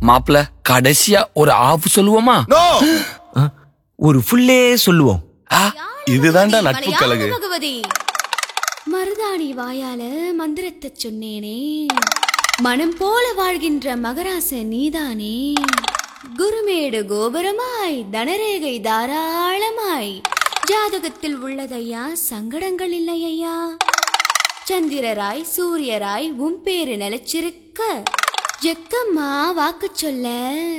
மாப்பிள கடைசியா ஒரு ஆஃப் சொல்லுவோமா நோ ஒரு ஃபுல்லே சொல்லுவோம் ஆ, இதுதான்டா நட்பு மலையாள கழகு பகவதி மருதாணி வாயால மந்திரத்தை சொன்னேனே மனம் போல வாழ்கின்ற மகராச நீதானே குருமேடு கோபுரமாய் தனரேகை தாராளமாய் ஜாதகத்தில் உள்ளதையா சங்கடங்கள் இல்லையா சந்திரராய் சூரியராய் உன் பேரு நிலைச்சிருக்க ஜெக்கம்மா வாக்கு சொல்ல